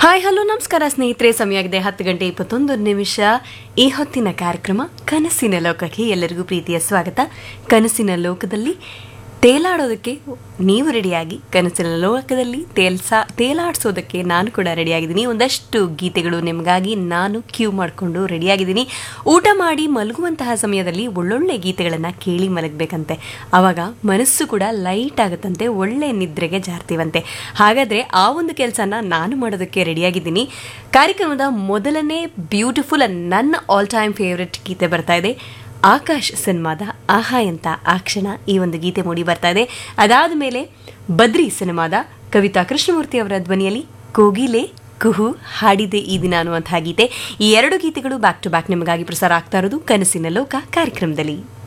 hi hello ನಮಸ್ಕಾರ ಸ್ನೇಹಿತರೆ ಸಮಯ ಆಗಿದೆ ಹತ್ತು ಗಂಟೆ ಇಪ್ಪತ್ತೊಂದು ನಿಮಿಷ ಈ ಹೊತ್ತಿನ ಕಾರ್ಯಕ್ರಮ ಕನಸಿನ ಲೋಕಕ್ಕೆ ಎಲ್ಲರಿಗೂ ಪ್ರೀತಿಯ ಸ್ವಾಗತ ಕನಸಿನ ಲೋಕದಲ್ಲಿ ತೇಲಾಡೋದಕ್ಕೆ ನೀವು ರೆಡಿಯಾಗಿ ಕನಸಿನ ಲೋಕದಲ್ಲಿ ತೇಲ್ಸಾ ತೇಲಾಡಿಸೋದಕ್ಕೆ ನಾನು ಕೂಡ ರೆಡಿಯಾಗಿದ್ದೀನಿ ಒಂದಷ್ಟು ಗೀತೆಗಳು ನಿಮಗಾಗಿ ನಾನು ಕ್ಯೂ ಮಾಡಿಕೊಂಡು ರೆಡಿಯಾಗಿದ್ದೀನಿ ಊಟ ಮಾಡಿ ಮಲಗುವಂತಹ ಸಮಯದಲ್ಲಿ ಒಳ್ಳೊಳ್ಳೆ ಗೀತೆಗಳನ್ನು ಕೇಳಿ ಮಲಗಬೇಕಂತೆ ಆವಾಗ ಮನಸ್ಸು ಕೂಡ ಲೈಟ್ ಆಗುತ್ತಂತೆ ಒಳ್ಳೆ ನಿದ್ರೆಗೆ ಜಾರ್ತೀವಂತೆ ಹಾಗಾದರೆ ಆ ಒಂದು ಕೆಲಸನ ನಾನು ಮಾಡೋದಕ್ಕೆ ರೆಡಿಯಾಗಿದ್ದೀನಿ ಕಾರ್ಯಕ್ರಮದ ಮೊದಲನೇ ಬ್ಯೂಟಿಫುಲ್ ನನ್ನ ಆಲ್ ಟೈಮ್ ಫೇವ್ರೆಟ್ ಗೀತೆ ಬರ್ತಾ ಇದೆ ಆಕಾಶ್ ಸಿನಿಮಾದ ಆಹಾ ಅಂತ ಆ ಕ್ಷಣ ಈ ಒಂದು ಗೀತೆ ಮೂಡಿ ಬರ್ತಾ ಇದೆ ಅದಾದ ಮೇಲೆ ಬದ್ರಿ ಸಿನಿಮಾದ ಕವಿತಾ ಕೃಷ್ಣಮೂರ್ತಿ ಅವರ ಧ್ವನಿಯಲ್ಲಿ ಕೋಗಿಲೆ ಕುಹು ಹಾಡಿದೆ ಈ ದಿನ ಅನ್ನುವಂತಹ ಗೀತೆ ಈ ಎರಡು ಗೀತೆಗಳು ಬ್ಯಾಕ್ ಟು ಬ್ಯಾಕ್ ನಿಮಗಾಗಿ ಪ್ರಸಾರ ಆಗ್ತಾ ಇರೋದು ಕನಸಿನ ಲೋಕ ಕಾರ್ಯಕ್ರಮದಲ್ಲಿ